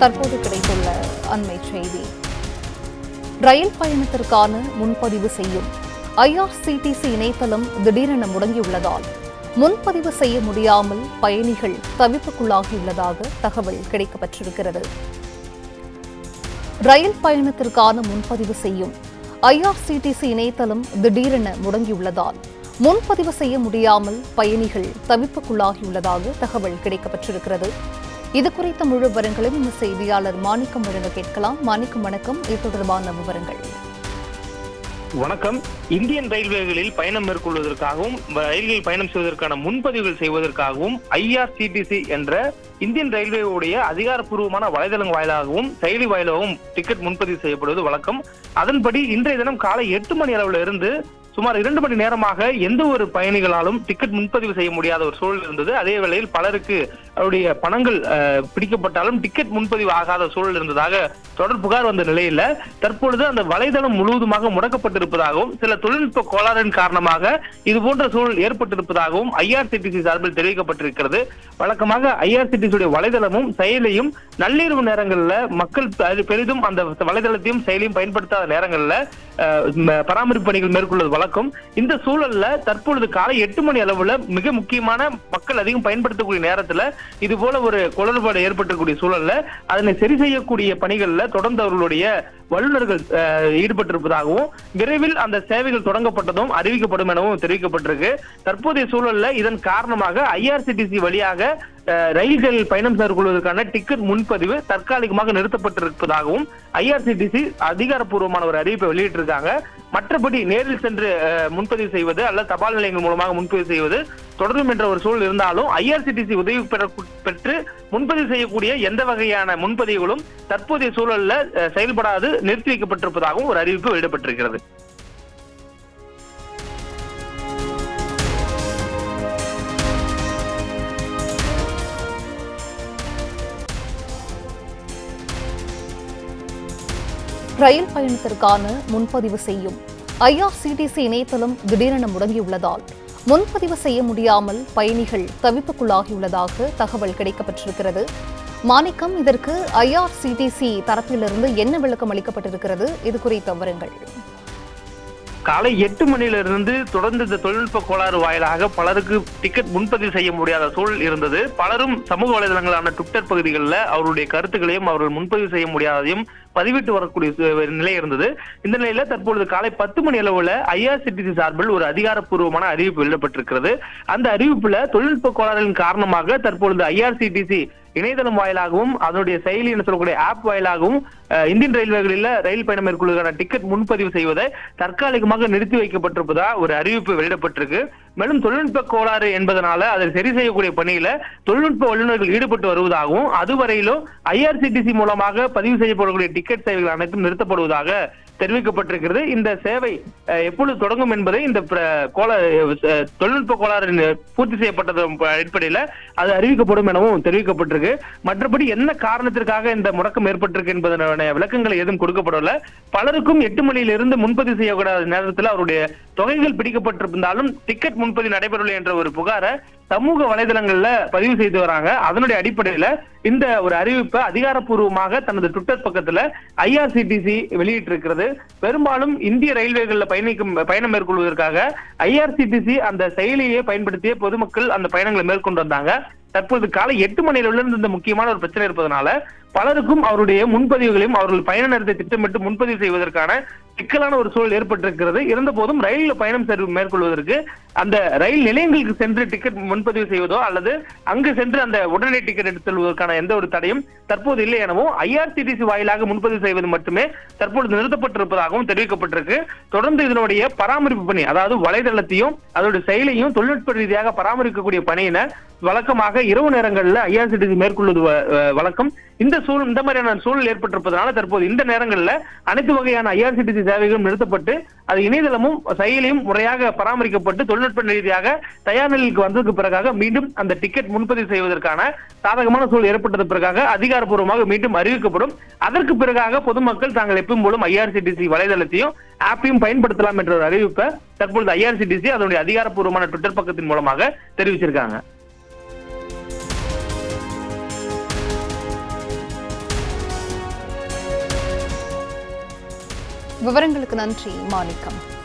தற்போது கிடைத்துள்ள அண்மை செய்தி ரயில் பயணத்திற்கான முன்பதிவு செய்யும் ஐஆர்சிடிசி இணையதளம் திடீரென முடங்கியுள்ளதால் முன்பதிவு செய்ய முடியாமல் பயணிகள் தவிப்புக்குள்ளாகியுள்ளதாக தகவல் கிடைக்கப்பட்டிருக்கிறது ரயில் பயணத்திற்கான முன்பதிவு செய்யும் ஐஆர்சிடிசி இணையதளம் திடீரென முடங்கியுள்ளதால் முன்பதிவு செய்ய முடியாமல் பயணிகள் தவிப்புக்குள்ளாகியுள்ளதாக தகவல் கிடைக்கப்பட்டிருக்கிறது இது குறித்த முழு விவரங்களும் இந்த செய்தியாளர் மாணிக்கம் வழங்க கேட்கலாம் மாணிக்கம் வணக்கம் இது தொடர்பான விவரங்கள் வணக்கம் இந்தியன் ரயில்வேகளில் பயணம் மேற்கொள்வதற்காகவும் ரயில்களில் பயணம் செய்வதற்கான முன்பதிவுகள் செய்வதற்காகவும் ஐஆர்சிடிசி என்ற இந்தியன் ரயில்வேவுடைய அதிகாரப்பூர்வமான வலைதளம் வாயிலாகவும் செயலி வாயிலாகவும் டிக்கெட் முன்பதிவு செய்யப்படுவது வழக்கம் அதன்படி இன்றைய தினம் காலை எட்டு மணி அளவில் இருந்து சுமார் இரண்டு மணி நேரமாக எந்த ஒரு பயணிகளாலும் டிக்கெட் முன்பதிவு செய்ய முடியாத ஒரு சூழல் இருந்தது அதே வேளையில் பலருக்கு அவருடைய பணங்கள் அஹ், பிடிக்கப்பட்டாலும் டிக்கெட் முன்பதிவு ஆகாத சூழல் இருந்ததாக தொடர் புகார் வந்த நிலையில தற்பொழுது அந்த வலைதளம் முழுவதுமாக முடக்கப்பட்டிருப்பதாகவும் சில தொழில்நுட்ப கோளாறின் காரணமாக இது போன்ற சூழல் ஏற்பட்டிருப்பதாகவும் ஐஆர்சிடிசி சார்பில் தெரிவிக்கப்பட்டிருக்கிறது வழக்கமாக ஐஆர்சிடிசி உடைய வலைதளமும் செயலியும் நள்ளிரவு நேரங்கள்ல மக்கள் பெ- பெரிதும் அந்த வலைதளத்தையும் செயலியும் பயன்படுத்தாத நேரங்கள்ல அஹ், ம- பராமரிப்பு பணிகள் மேற்கொள்வது வழக்கம் இந்த சூழல்ல தற்பொழுது காலை எட்டு மணி அளவுல மிக முக்கியமான மக்கள் அதிகம் பயன்படுத்தக்கூடிய நேரத்துல இது போல ஒரு குளறுபாடு ஏற்பட்டிருக்கூடிய சூழல்ல அதனை சரி செய்யக்கூடிய பணிகள்ல தொடர்ந்து அவர்களுடைய வல்லுநர்கள் அஹ், ஈடுபட்டிருப்பதாகவும் விரைவில் அந்த சேவைகள் தொடங்கப்பட்டதும் அறிவிக்கப்படும் எனவும் தெரிவிக்கப்பட்டிருக்கு தற்போதைய சூழல்ல இதன் காரணமாக ஐஆர்சிடிசி வழியாக அஹ், ரயில்களில் பயணம் மேற்கொள்வதற்கான டிக்கெட் முன்பதிவு தற்காலிகமாக நிறுத்தப்பட்டிருப்பதாகவும் ஐஆர்சிடிசி அதிகாரப்பூர்வமான ஒரு அறிவிப்பை வெளியிட்டிருக்காங்க மற்றபடி நேரில் சென்று அஹ், முன்பதிவு செய்வது அல்லது தபால் நிலையங்கள் மூலமாக முன்பதிவு செய்வது தொடரும் என்ற ஒரு சூழல் இருந்தாலும் ஐஆர்சிடிசி உதவி பெற பெற்று முன்பதிவு செய்யக்கூடிய எந்த வகையான முன்பதிவுகளும் தற்போதைய சூழல்ல அஹ், செயல்படாது நிறுத்தி வைக்கப்பட்டிருப்பதாகவும் ஒரு அறிவிப்பு வெளியிடப்பட்டிருக்கிறது ரயில் பயணத்திற்கான முன்பதிவு செய்யும் ஐஆர்சிடிசி இணையதளம் திடீரென முடங்கியுள்ளதால் முன்பதிவு செய்ய முடியாமல் பயணிகள் தவிப்புக்குள்ளாகியுள்ளதாக தகவல் கிடைக்கப்பட்டிருக்கிறது மாணிக்கம் இதற்கு ஐஆர்சிடிசி தரப்பிலிருந்து என்ன விளக்கம் அளிக்கப்பட்டிருக்கிறது இது குறித்த விவரங்கள் காலை எட்டு மணியிலிருந்து தொடர்ந்து இந்த தொழில்நுட்ப கோளாறு வாயிலாக பலருக்கு டிக்கெட் முன்பதிவு செய்ய முடியாத சூழல் இருந்தது பலரும் சமூக வலைதளங்களான ட்விட்டர் பகுதிகளில் அவருடைய கருத்துக்களையும் அவர்கள் முன்பதிவு செய்ய முடியாததையும் பதிவிட்டு வரக்கூடிய சு- நிலை இருந்தது இந்த நிலையில தற்பொழுது காலை பத்து மணி அளவுல ஐஆர்சிடிசி சார்பில் ஒரு அதிகாரப்பூர்வமான அறிவிப்பு வெளியிடப்பட்டிருக்கிறது அந்த அறிவிப்புல தொழில்நுட்ப கோளாறின் காரணமாக தற்பொழுது ஐஆர்சிடிசி இணையதளம் வாயிலாகவும் அதனுடைய செயலி என்று சொல்லக்கூடிய ஆப் வாயிலாகவும் அஹ், இந்தியன் ரயில்வேகளில் ரயில் பயணம் மேற்கொள்வதற்கான டிக்கெட் முன்பதிவு செய்வதை தற்காலிகமாக நிறுத்தி வைக்கப்பட்டிருப்பதா ஒரு அறிவிப்பு வெளியிடப்பட்டிருக்கு மேலும் தொழில்நுட்ப கோளாறு என்பதனால அதை சரி செய்யக்கூடிய பணியில தொழில்நுட்ப வல்லுநர்கள் ஈடுபட்டு வருவதாகவும் அதுவரையிலும் ஐஆர்சிடிசி மூலமாக பதிவு செய்யப்படக்கூடிய டிக்கெட் சேவைகள் அனைத்தும் நிறுத்தப்படுவதாக தெரிவிக்கப்பட்டிருக்கிறது இந்த சேவை அஹ், எப்பொழுது தொடங்கும் என்பதை இந்த பிர- கோள அஹ், தொழில்நுட்ப கோளாறு பூர்த்தி செய்யப்பட்டது அடிப்படையில் அது அறிவிக்கப்படும் எனவும் தெரிவிக்கப்பட்டிருக்கு மற்றபடி என்ன காரணத்திற்காக இந்த முடக்கம் ஏற்பட்டிருக்கு என்பதன விளக்கங்கள் எதுவும் கொடுக்கப்படவில்லை பலருக்கும் எட்டு மணியிலிருந்து முன்பதிவு செய்யக்கூடாத நேரத்தில் அவருடைய தொகைகள் பிடிக்கப்பட்டிருந்தாலும் டிக்கெட் முன்பதிவு நடைபெறவில்லை என்ற ஒரு புகாரை சமூக வலைதளங்கள்ல பதிவு செய்து வராங்க அதனுடைய அடிப்படையில இந்த ஒரு அறிவிப்பை அதிகாரப்பூர்வமாக தனது ட்விட்டர் பக்கத்துல ஐஆர்சிடிசி வெளியிட்டிருக்கிறது பெரும்பாலும் இந்திய ரயில்வேகளில் பயணிக்கும் பயணம் மேற்கொள்வதற்காக ஐஆர்சிடிசி அந்த செயலியை பயன்படுத்திய பொதுமக்கள் அந்த பயணங்களை மேற்கொண்டு வந்தாங்க தற்போது காலை எட்டு மணியிலிருந்து இந்த முக்கியமான ஒரு பிரச்சனை இருப்பதனால பலருக்கும் அவருடைய முன்பதிவுகளையும் அவர்கள் பயண நேரத்தை திட்டமிட்டு முன்பதிவு செய்வதற்கான சிக்கலான ஒரு சூழல் ஏற்பட்டிருக்கிறது இருந்த போதும் ரயிலில் பயணம் சென்று மேற்கொள்வதற்கு அந்த ரயில் நிலையங்களுக்கு சென்று டிக்கெட் முன்பதிவு செய்வதோ அல்லது அங்கு சென்று அந்த உடனடி டிக்கெட் எடுத்து செல்வதற்கான எந்த ஒரு தடையும் தற்போது இல்லை எனவும் ஐஆர்சிடிசி வாயிலாக முன்பதிவு செய்வது மட்டுமே தற்பொழுது நிறுத்தப்பட்டிருப்பதாகவும் தெரிவிக்கப்பட்டிருக்கு தொடர்ந்து இதனுடைய பராமரிப்பு பணி அதாவது வலைதளத்தையும் அதோட செயலையும் தொழில்நுட்ப ரீதியாக பராமரிக்கக்கூடிய பணியினை வழக்கமாக இரவு நேரங்களில் ஐஆர்சிடிசி மேற்கொள்வது வ- அஹ் வழக்கம் இந்த சூழல் இந்த மாதிரியான சூழல் ஏற்பட்டிருப்பதனால தற்போது இந்த நேரங்களில் அனைத்து வகையான ஐஆர்சிடிசி சேவைகளும் நிறுத்தப்பட்டு அது இணையதளமும் செயலியும் முறையாக பராமரிக்கப்பட்டு தொழில்நுட்ப ரீதியாக தயார் நிலைக்கு வந்ததுக்கு பிறகாக மீண்டும் அந்த டிக்கெட் முன்பதிவு செய்வதற்கான சாதகமான சூழல் ஏற்பட்டது பிறகாக அதிகாரப்பூர்வமாக மீண்டும் அறிவிக்கப்படும் அதற்கு பிறகாக பொதுமக்கள் தாங்கள் எப்பவும் போலும் ஐஆர்சிடிசி வலைதளத்தையும் ஆப்பையும் பயன்படுத்தலாம் என்ற ஒரு அறிவிப்பை தற்பொழுது ஐஆர்சிடிசி அதனுடைய அதிகாரப்பூர்வமான ட்விட்டர் பக்கத்தின் மூலமாக தெரிவிச்சிருக்காங்க விவரங்களுக்கு நன்றி மாணிக்கம்